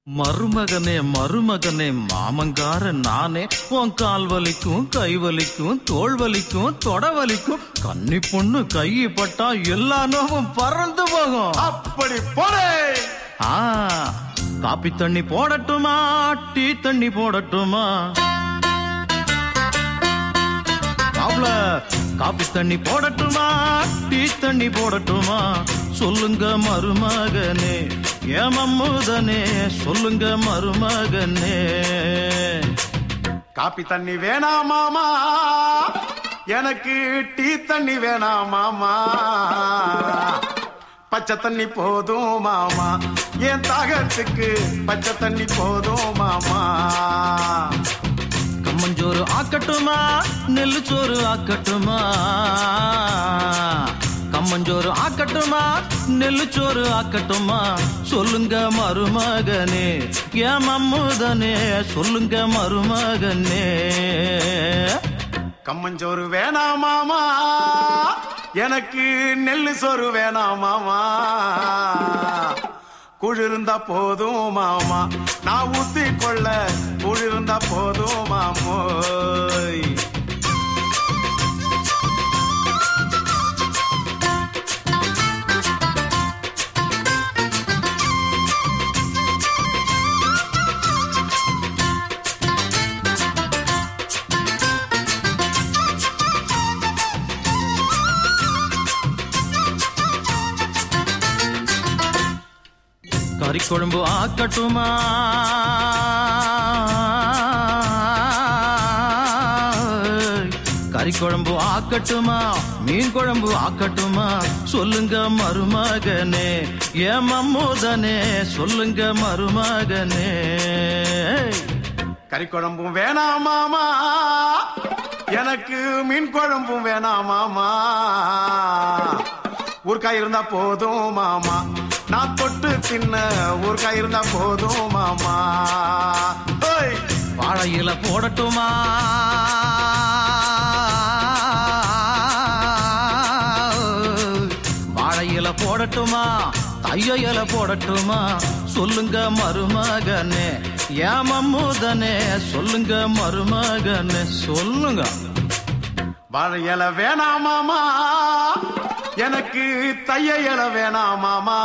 மருமகனே மருமகனே மாமங்கார நானே உன் கால் வலிக்கும் கை வலிக்கும் தோள் வலிக்கும் தொட வலிக்கும் கன்னி பொண்ணு கை பட்டா எல்லா நோவும் பறந்து போகும் அப்படி போடே ஆ காப்பி தண்ணி போடட்டுமா டீ தண்ணி போடட்டுமா மாப்ள காப்பி தண்ணி போடட்டுமா டீ தண்ணி போடட்டுமா சொல்லுங்க மருமகனே ஏமம்முதனே சொல்லுங்க மருமகனே காப்பி தண்ணி வேணாமாமா எனக்கு டீ தண்ணி வேணாமாமா பச்சை தண்ணி போதும் மாமா என் தாகத்துக்கு பச்சை தண்ணி போதும் மாமா கம்மஞ்சோறு ஆக்கட்டுமா நெல்லு சோறு ஆக்கட்டுமா கம்மஞ்சோறு ஆக்கட்டுமா நெல்லு சோறு ஆக்கட்டுமா சொல்லுங்க மருமகனே ஏன் மம்முதனே சொல்லுங்க மருமகனே கம்மஞ்சோறு வேணாமாமா எனக்கு நெல்லு சோறு வேணாமாமா குளிர்ந்தா போதும் மாமா நான் ஊத்தி கொள்ள குளிர்ந்தா போதும் மாமோய் கறி குழம்பு ஆக்கட்டுமா கறி குழம்பு ஆக்கட்டுமா மீன் குழம்பு ஆக்கட்டுமா சொல்லுங்க மருமகனே ஏன் மம்மூதனே சொல்லுங்க மருமகனே கறி குழம்பும் வேணாமாமா எனக்கு மீன் குழம்பும் வேணாமாமா ஊர்க்காய் இருந்தா போதும் மாமா நான் தொட்டு தின்ன ஊர்க்காய் இருந்தா போதும் மாமா ஓய் வாழை இலை போடட்டுமா வாழை இலை போடட்டுமா தைய இலை போடட்டுமா சொல்லுங்க மருமகனே ஏன் மம்முதனே சொல்லுங்க மருமகனே சொல்லுங்க வாழை இலை வேணாமாமா எனக்கு தைய இலை வேணாமாமா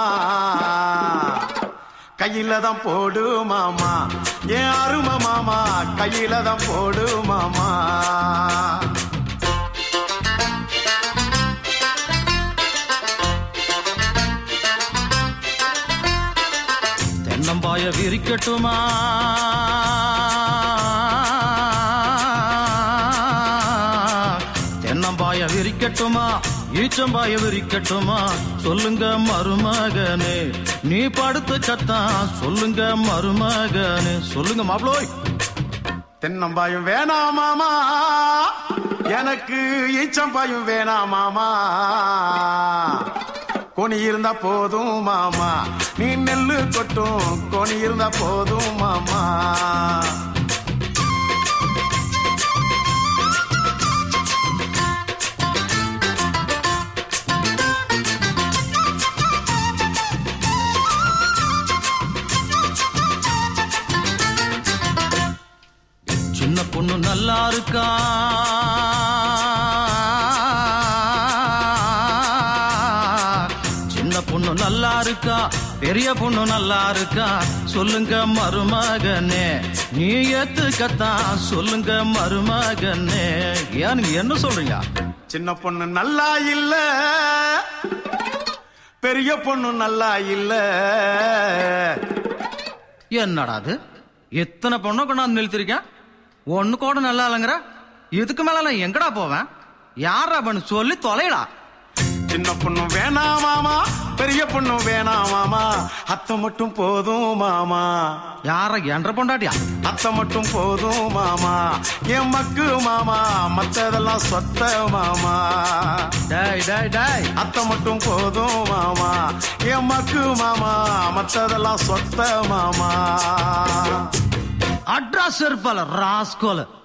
கையில தான் போடு மாமா என் அருமை மாமா கையில தான் போடு மாமா தென்னம்பாய விரிக்கட்டுமா தென்னம்பாய விரிக்கட்டுமா ஈச்சம்பாய விரிக்கட்டுமா சொல்லுங்க மருமகனே நீ படுத்து சத்தா சொல்லுங்க மருமகனே சொல்லுங்க மாப்ளோய் தென்னம்பாயும் வேணாமாமா எனக்கு ஈச்சம்பாயும் வேணாமாமா கொனி இருந்தா போதும் மாமா நீ நெல்லு கொட்டும் கொனி இருந்தா போதும் மாமா சின்ன பொண்ணு நல்லா இருக்கா சின்ன பொண்ணு நல்லா இருக்கா பெரிய பொண்ணு நல்லா இருக்கா சொல்லுங்க மருமகனே நீ ஏத்துக்கத்தான் சொல்லுங்க மருமகனே ஏன் நீங்க என்ன சொல்றீங்க சின்ன பொண்ணு நல்லா இல்ல பெரிய பொண்ணு நல்லா இல்ல என்னடா அது எத்தனை பொண்ணை கொண்டாந்து நிறுத்திருக்கேன் ஒண்ணு கூட நல்லா இல்லைங்கிற இதுக்கு மேல நான் எங்கடா போவேன் யாரா பண்ணு சொல்லி தொலைடா சின்ன பொண்ணு வேணாம் மாமா பெரிய பொண்ணு வேணாம் மாமா அத்தை மட்டும் போதும் மாமா யார என்ற பொண்டாட்டியா அத்தை மட்டும் போதும் மாமா என் மக்கு மாமா மத்ததெல்லாம் சொத்த மாமா டேய் டேய் டேய் அத்தை மட்டும் போதும் மாமா என் மக்கு மாமா மத்ததெல்லாம் சொத்த மாமா அட்ரஸ் இருப்பால ராஸ்கோல